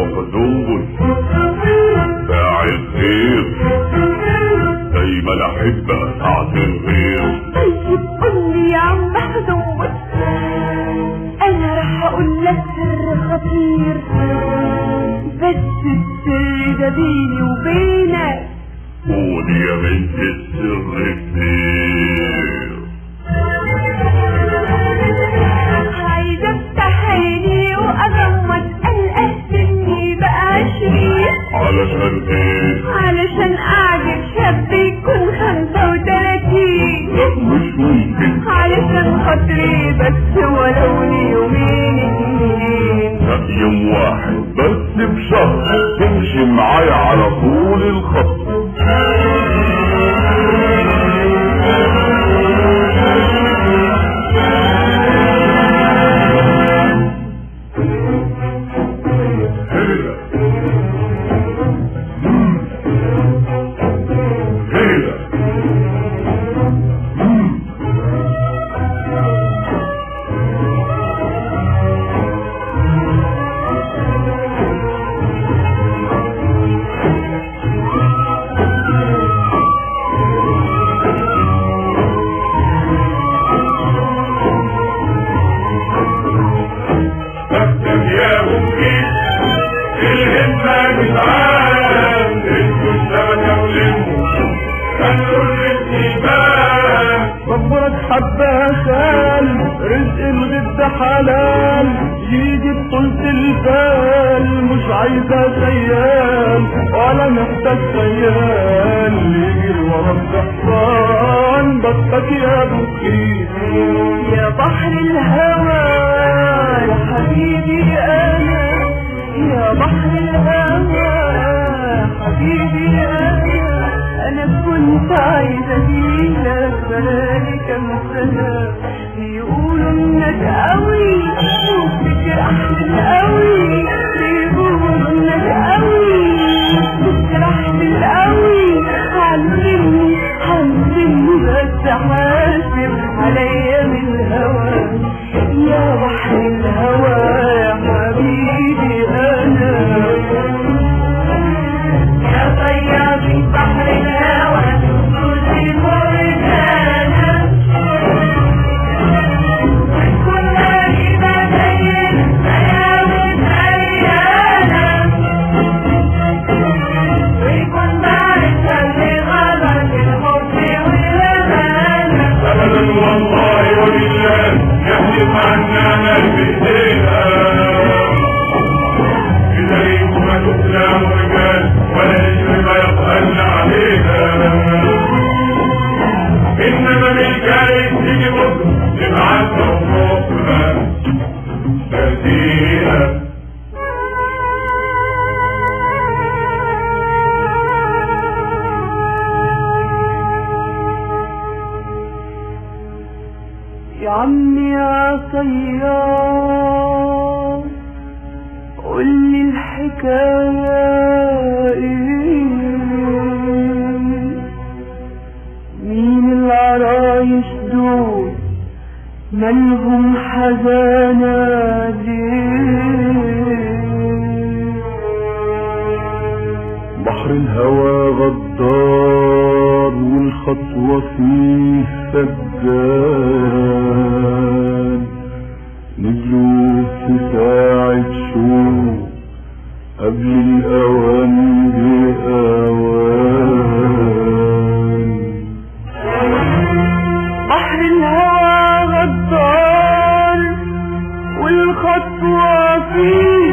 مخدوم فاعل خير دايما احب اساعد الغير طيب قول لي يا عم مخدوم انا راح اقول لك سر خطير بس السر ده بيني وبينك قول يا بنت السر كتير عايزة افتح عيني واغمض القى سني بقى عشرين علشان ايه علشان اعجب شاب يكون خمسة وتلاتين لا مش ممكن علشان خاطري بس ولو ليومين اتنين لا يوم واحد بس بشهر تمشي معايا على طول الخط هيلا مم. هيلا مم. بكتب يا ممكن الهمة بتعال انتوا الشبكة ولموا خلوا الانتباه صبرك حباشان رزق الغد حلال يجي بطولة البال مش عايزة سيال ولا محتاج سيال يجي ورا الدحصان بطك يا بخيل يا بحر الهوى يا حبيبي انا يا بحر الهوى يا حبيبي انا انا كنت عايزه اجيلك بقالي كام سنه بيقولوا انك قوي وبتجرحني قوي بيقولوا انك قوي بتجرحني قوي علمني علمني بس حاسب عليا من الهوى يا بحر الهوى يا حبيبي انا يا طيابي بحر الهوى سوسي مرجانا كل غريبة زي السياوي عيانا ويكون بارد اللي غلط الحب والأمانة ابدا والله ولله يحلف عنا ناس بايدينا اليكم ما تسلم رجال ولا نجم ما يقبلن علينا انما بالكارث تيجي بكره نبعتنا وفوقنا تهدينا يا عمي يا صياد قول لي الحكاية ايه مين العرايش دول مالهم حزانة ليه بحر الهوى غدار والخطوة فيه سجان نزلوا في ساعة شوق قبل الأوان بأوان بحر الهوى غدار والخطوة فيه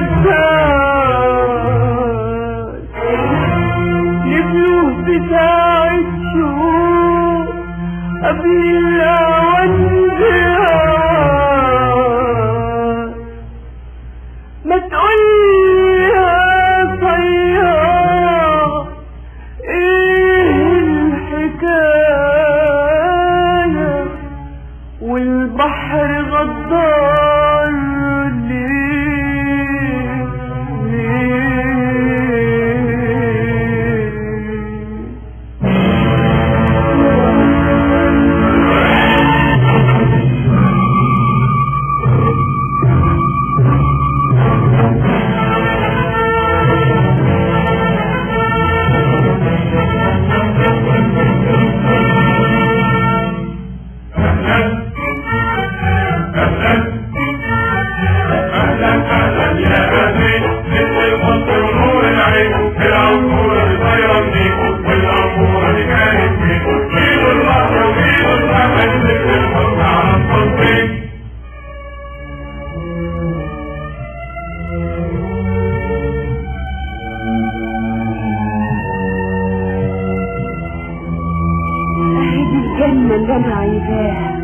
فجار نبلوه بساعة شهور قبل الأوان بأوان ما تقولي يا صياد ايه الحكاية والبحر غدار ليه ليه الجنة اللي انا عايزاها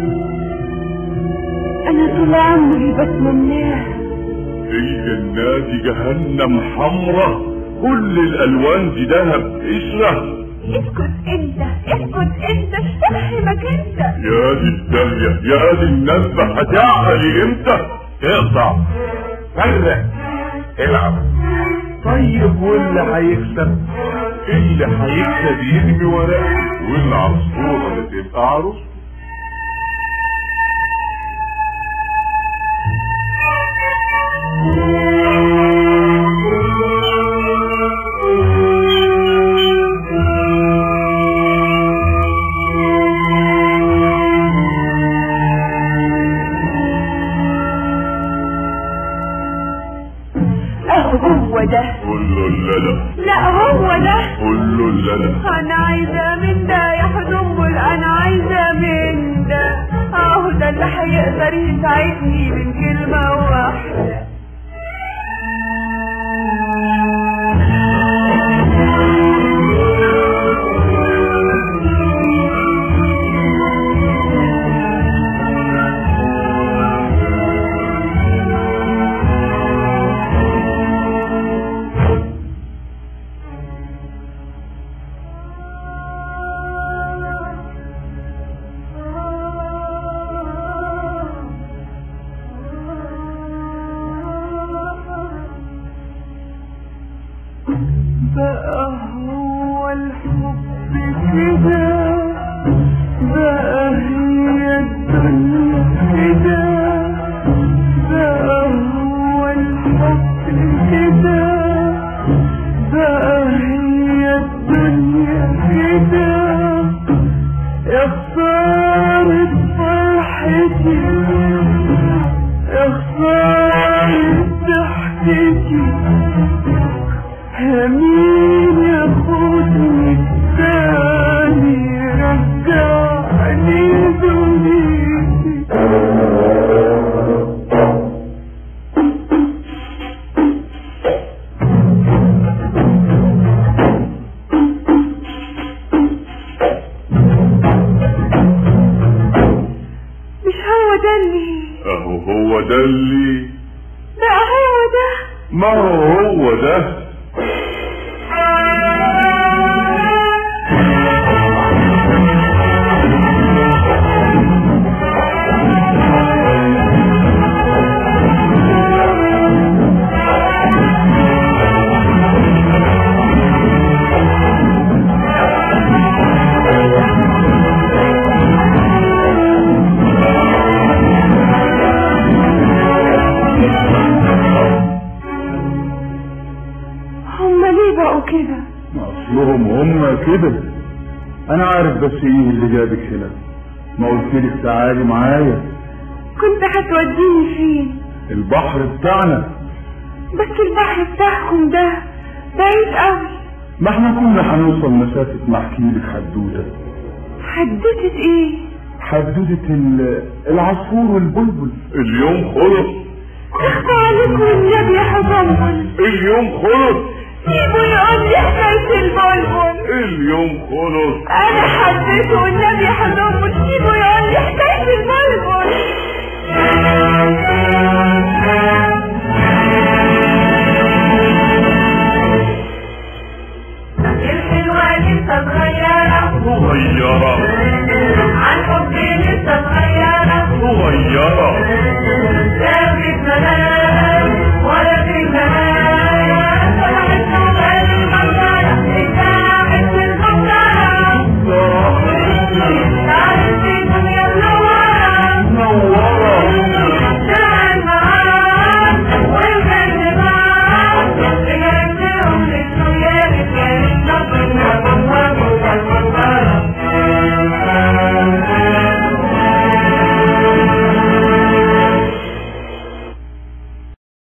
انا طول عمري بتمناها هي النادي جهنم حمرة كل الالوان دي دهب قشرة اسكت انت اسكت انت افهمك انت يا دي الدالية يا دي النسبة هتعقلي امتى اقطع فرق العب طيب واللي هيكسب اللي هيكسب يرمي ورقه والعصفورة اللي تبقى عروس اهو هو ده قول له لا لا لا هو ده قول له لا لا انا عايزة من ده يا حدمبل انا عايزة من ده اهو ده اللي هيقدر يساعدني من كلمة واحدة بقى هو الحب كده بقى هي الدنيا كده بقى هو الحب كده بقى هي الدنيا كده يا خسارة فرحتي يا خسارة ضحكتي مين ياخدني تاني رجعني دنيتي مش هو ده اللي اهو هو ده اللي لا هو ده ما هو هو ده هما ليه بقوا كده اصلهم هم كده انا عارف بس ايه اللي جابك هنا ما قلتلك تعالي معايا كنت هتوديني فين البحر بتاعنا بس البحر بتاعكم ده بعيد قوي ما احنا كنا هنوصل مسافة ما احكيلك حدوتة حددت ايه حدوتة ال- العصفور والبلبل اليوم خلص اخفى عليكم النبي يا حضنبل اليوم خلص سيبوا يقول لي حكاية البلبل اليوم خلص انا حددته النبي يا حضنبل